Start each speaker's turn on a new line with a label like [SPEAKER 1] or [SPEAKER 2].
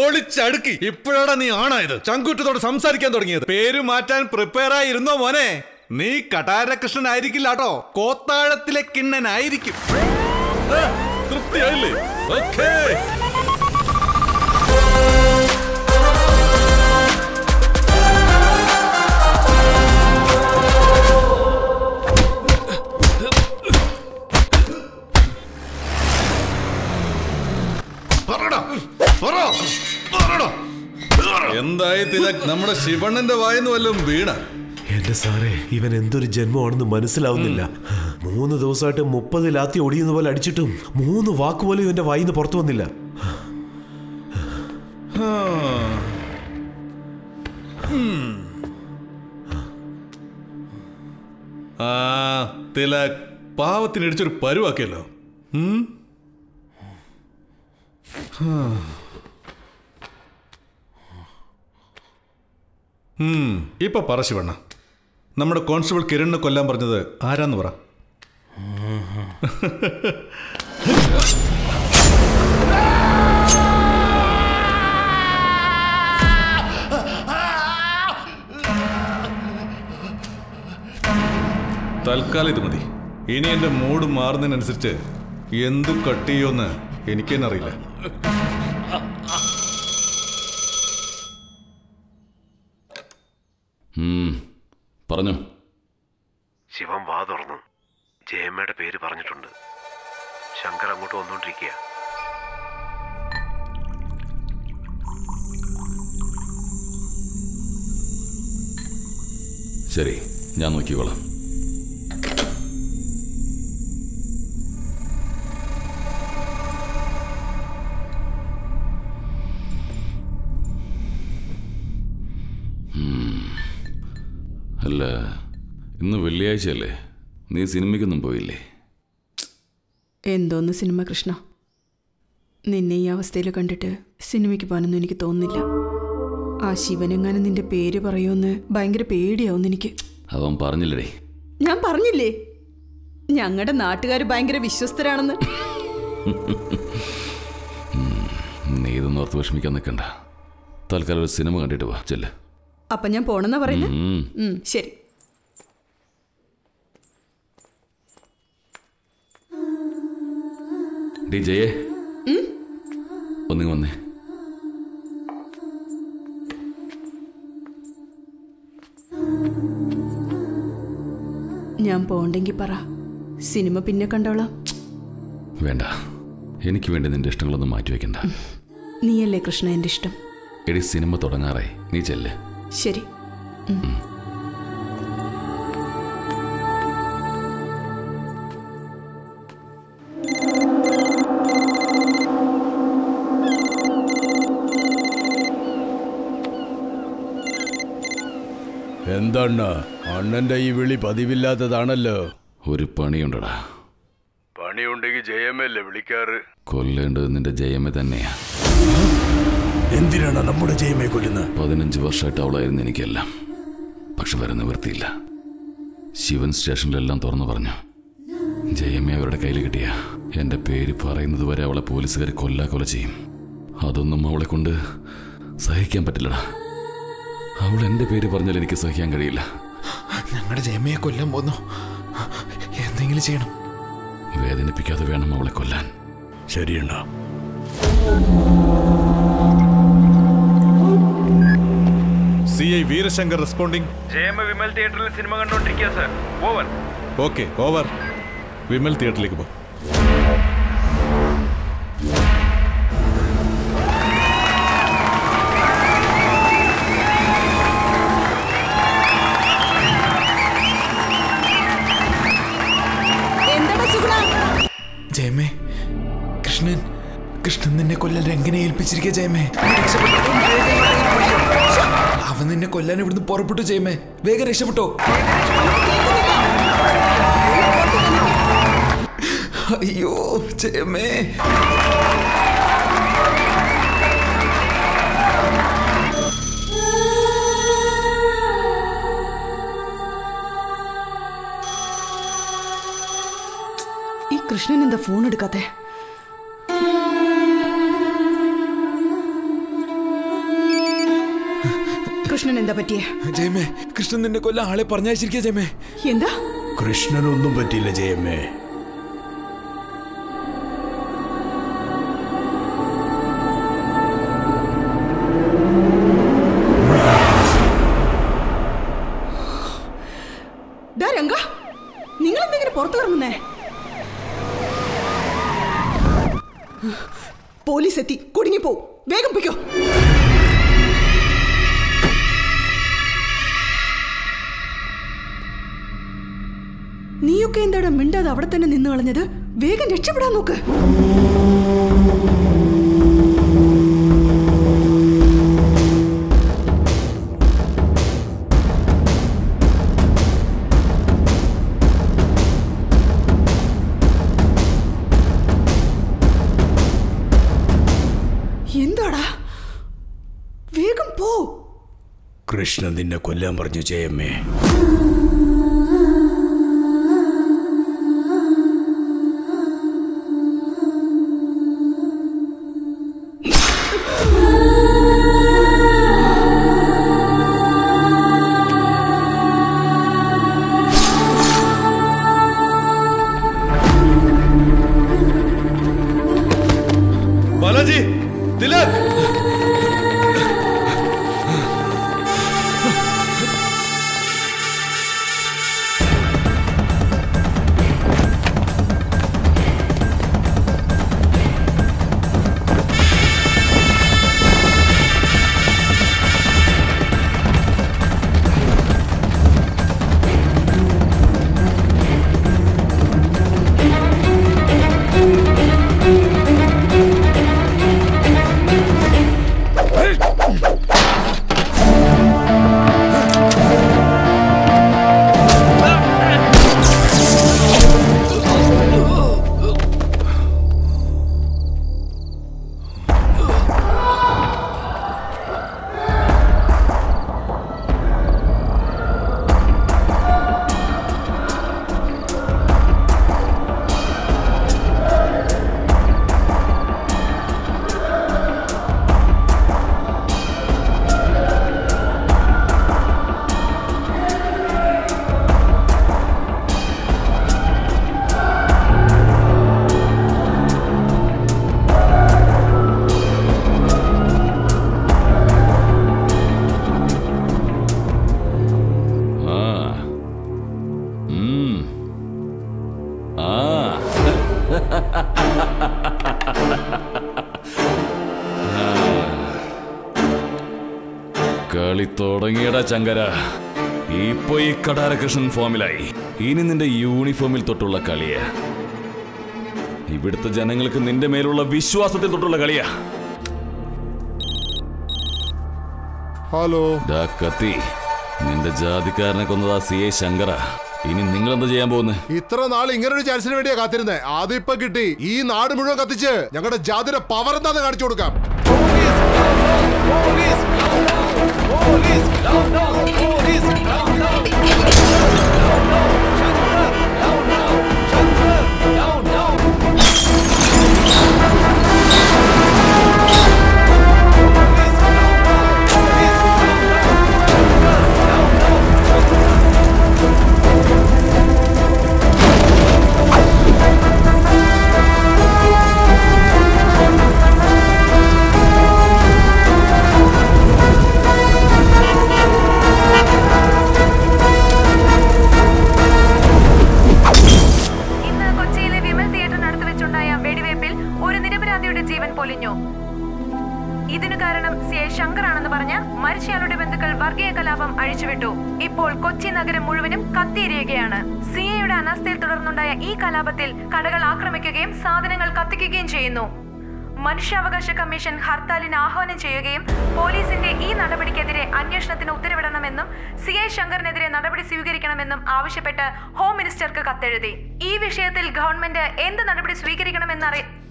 [SPEAKER 1] പൊളിച്ചടുക്കി ഇപ്പോഴാണ് നീ ആണായത് ചങ്കൂറ്റത്തോട് സംസാരിക്കാൻ തുടങ്ങിയത് പേര് മാറ്റാൻ പ്രിപ്പയർ ആയിരുന്നോ മോനെ നീ കടാരകൃഷ്ണൻ ആയിരിക്കില്ല കേട്ടോ കോത്താഴത്തിലെ കിണ്ണനായിരിക്കും ആ, തൃപ്തിയായില്ലേ ഓക്കേ പറടാ, പറ, പറടാ. എന്തായി തിലക് നമ്മുടെ ശിവണ്ണന്റെ വായന്ന് വല്ലതും വീണ
[SPEAKER 2] എന്റെ സാറേ ഇവൻ എന്തൊരു ജന്മമാണെന്ന് മനസ്സിലാവുന്നില്ല മൂന്ന് ദിവസമായിട്ട് മുപ്പത് ലാത്തി ഒടിയുന്ന പോലെ അടിച്ചിട്ടും മൂന്ന് വാക്ക് പോലും ഇവന്റെ വായിന്ന് പുറത്തു വന്നില്ല
[SPEAKER 1] ആ തിലക് പാവത്തിന് ഇടിച്ചൊരു പരുവാക്കിയല്ലോ ഉം? ഉം, ഇപ്പൊ പറ ശിവണ്ണ നമ്മുടെ കോൺസ്റ്റബിൾ കിരണിനെ കൊല്ലാൻ പറഞ്ഞത് ആരാന്ന് പറ തൽക്കാലം ഇത് മതി ഇനി എന്റെ മൂഡ് മാറുന്നതിനനുസരിച്ച് എന്ത് കട്ട് ചെയ്യുമെന്ന് എനിക്ക് തന്നെ അറിയില്ല
[SPEAKER 3] ഉം, പറഞ്ഞോ
[SPEAKER 2] ശിവൻ വാ തുറന്നു ജയമ്മയുടെ പേര് പറഞ്ഞിട്ടുണ്ട് ശങ്കർ അങ്ങോട്ട് വന്നോണ്ടിരിക്കുക
[SPEAKER 3] ശരി ഞാൻ നോക്കിക്കോളാം ഉം. അല്ല ഇന്ന് വെള്ളിയാഴ്ചയല്ലേ നീ സിനിമയ്ക്കൊന്നും പോയില്ലേ
[SPEAKER 4] എന്തോന്ന് സിനിമ കൃഷ്ണ നിന്നെ ഈ അവസ്ഥയിൽ കണ്ടിട്ട് സിനിമയ്ക്ക് പോകാനൊന്നും എനിക്ക് തോന്നുന്നില്ല ആ ശിവനെങ്ങാനും നിന്റെ പേര് പറയുമെന്ന് ഭയങ്കര പേടിയാവുന്നു എനിക്ക്
[SPEAKER 3] അവൻ പറഞ്ഞില്ലടേ
[SPEAKER 4] ഞാൻ പറഞ്ഞില്ലേ ഞങ്ങളുടെ നാട്ടുകാർ ഭയങ്കര വിശ്വസ്തരാണെന്ന്
[SPEAKER 3] നീ ഇതൊന്നും ഓർത്ത് വിഷമിക്കാൻ നിൽക്കണ്ട തൽക്കാലം ഒരു സിനിമ കണ്ടിട്ട് വാ ചെല്ല്
[SPEAKER 4] അപ്പൊ ഞാൻ പോണെന്നാ പറയുന്നത്
[SPEAKER 3] ഉം.
[SPEAKER 4] ഉം, ശരി
[SPEAKER 3] ഡി ജയേ ഒന്നിങ്ങ് വന്നേ
[SPEAKER 4] ഞാൻ പോണ്ടെങ്കിൽ പറ സിനിമ പിന്നെ കണ്ടോളാം
[SPEAKER 3] വേണ്ട എനിക്ക് വേണ്ടി നിന്റെ ഇഷ്ടങ്ങളൊന്നും മാറ്റിവെക്കണ്ട
[SPEAKER 4] നീയല്ലേ കൃഷ്ണ എൻ്റെ ഇഷ്ടം
[SPEAKER 3] എടി സിനിമ തുടങ്ങാറായി നീ ചെല്ല്
[SPEAKER 4] ശരി ഉം.
[SPEAKER 5] എന്തണ്ണ അണ്ണന്റെ ഈ വിളി പതിവില്ലാത്തതാണല്ലോ
[SPEAKER 3] ഒരു പണിയുണ്ടടാ
[SPEAKER 5] പണിയുണ്ടെങ്കിൽ ജയമല്ലേ വിളിക്കാറ്
[SPEAKER 3] കൊല്ലേണ്ടത് നിന്റെ ജയമേ തന്നെയാ
[SPEAKER 5] എന്തിനാണ് നമ്മുടെ ജയമേ കൊല്ലുന്നത്
[SPEAKER 3] പതിനഞ്ച് വർഷമായിട്ട് അവളായിരുന്നു എനിക്കെല്ലാം പക്ഷെ വരെ നിവൃത്തിയില്ല ശിവൻ സ്റ്റേഷനിലെല്ലാം തുറന്നു പറഞ്ഞു ജയമേ അവരുടെ കയ്യിൽ കിട്ടിയ എന്റെ പേര് പറയുന്നത് വരെ അവളെ പോലീസുകാർ കൊല്ലാ കൊല ചെയ്യും അതൊന്നും അവളെ കൊണ്ട് സഹിക്കാൻ പറ്റില്ലടാ അവൾ എന്റെ പേര് പറഞ്ഞാൽ എനിക്ക് സഹിക്കാൻ കഴിയില്ല
[SPEAKER 6] ഞങ്ങളുടെ ജയമ്മയെ കൊല്ലാൻ പോന്നു എന്തെങ്കിലും ചെയ്യണം
[SPEAKER 3] വേദനിപ്പിക്കാതെ വേണം അവളെ കൊല്ലാൻ
[SPEAKER 5] ശരിയണ്ണ
[SPEAKER 1] സി ഐ വീരശങ്കർ റെസ്പോണ്ടിങ്
[SPEAKER 7] ജയമ വിമൽ തിയേറ്ററിൽ സിനിമ കണ്ടോണ്ടിരിക്കുക sir over
[SPEAKER 1] okay over Vimal തിയേറ്ററിലേക്ക് പോ
[SPEAKER 4] എന്താടാ സുഗുണ
[SPEAKER 6] ജയമേ കൃഷ്ണൻ കൃഷ്ണൻ നിന്നെ കൊല്ലാൻ രംഗനെ ഏൽപ്പിച്ചിരിക്കുക ജയമേ അവൻ നിന്നെ കൊല്ലാൻ ഇവിടുന്ന് പുറപ്പെട്ടു ജയമേ വേഗം രക്ഷപ്പെട്ടോ അയ്യോ ജയമേ
[SPEAKER 4] ഈ കൃഷ്ണൻ എന്താ ഫോൺ എടുക്കാത്തെ എന്താ പറ്റിയേ
[SPEAKER 6] ജയമേ കൃഷ്ണൻ നിന്നെ കൊല്ലാൻ ആളെ പറഞ്ഞയച്ചിരിക്കുക ജയമേ
[SPEAKER 4] എന്താ
[SPEAKER 5] കൃഷ്ണനൊന്നും പറ്റിയില്ല ജയമ്മേ
[SPEAKER 4] ഡാ രംഗ നിങ്ങൾ എന്തെങ്കിലും പുറത്തു ഇറങ്ങുന്നേ പോലീസ് എത്തി കുടുങ്ങിപ്പോ വേഗം പൊയ്ക്കോ നീയൊക്കെ എന്താടാ മിണ്ടാതെ അവിടെ തന്നെ നിന്ന് കളഞ്ഞത് വേഗം രക്ഷപ്പെടാൻ നോക്ക് എന്താടാ വേഗം പോ
[SPEAKER 5] കൃഷ്ണൻ നിന്നെ കൊല്ലാൻ പറഞ്ഞു ജയമ്മേ
[SPEAKER 1] ബാലാജി തിലക്
[SPEAKER 3] ആ ഉം. ആ കളി തുടങ്ങിയടാ ചങ്കര ഇപ്പൊ ഈ കടാരകൃഷ്ണൻ ഫോമിലായി ഇനി നിന്റെ യൂണിഫോമിൽ തൊട്ടുള്ള കളിയാ ഇവിടുത്തെ ജനങ്ങൾക്ക് നിന്റെ മേലുള്ള വിശ്വാസത്തിൽ തൊട്ടുള്ള കളിയാ
[SPEAKER 8] ഹലോ
[SPEAKER 3] ഡാ കത്തി നിന്റെ ജാതിക്കാരനെ കൊന്നതാ സി ഐ ശങ്കര ഇനി നിങ്ങൾ എന്താ ചെയ്യാൻ പോകുന്നത്
[SPEAKER 8] ഇത്ര നാൾ ഇങ്ങനെ ഒരു ചാൻസിന് വേണ്ടിയാ കാത്തിരുന്നേ ആദ്യം ഇപ്പൊ കിട്ടി ഈ നാട് മുഴുവൻ കത്തിച്ച് ഞങ്ങളുടെ ജാതിയുടെ പവർ എന്താന്ന് കാണിച്ചു കൊടുക്കാം
[SPEAKER 9] ഇന്ന് കൊച്ചിയിലെ വിമൽ തിയേറ്ററിനടുത്ത് വെച്ചുണ്ടായ വെടിവയ്പിൽ ഒരു നിരപരാധിയുടെ ജീവൻ പൊലിഞ്ഞു ഇതിനു കാരണം സി ഐ ശങ്കറാണെന്ന് പറഞ്ഞ് മരിച്ചയാളുടെ ബന്ധുക്കൾ വർഗീയ കലാപം അഴിച്ചുവിട്ടു ഇപ്പോൾ കൊച്ചി നഗരം മുഴുവനും കത്തിയെരിയുകയാണ് സി ഐയുടെ അനാസ്ഥയിൽ തുടർന്നുണ്ടായ ഈ കലാപത്തിൽ കടകൾ ആക്രമിക്കുകയും സാധനങ്ങൾ കത്തിക്കുകയും ചെയ്യുന്നു മനുഷ്യാവകാശ കമ്മീഷൻ ഹർത്താലിന് ആഹ്വാനം ചെയ്യുകയും പോലീസിന്റെ ഈ നടപടിക്കെതിരെ അന്വേഷണത്തിന് ഉത്തരവിടണമെന്നും സി ഐ ശങ്കറിനെതിരെ നടപടി സ്വീകരിക്കണമെന്നും ആവശ്യപ്പെട്ട് ഹോം മിനിസ്റ്റർക്ക് കത്തെഴുതി ഈ വിഷയത്തിൽ ഗവൺമെന്റ് എന്ത് നടപടി സ്വീകരിക്കണമെന്നറി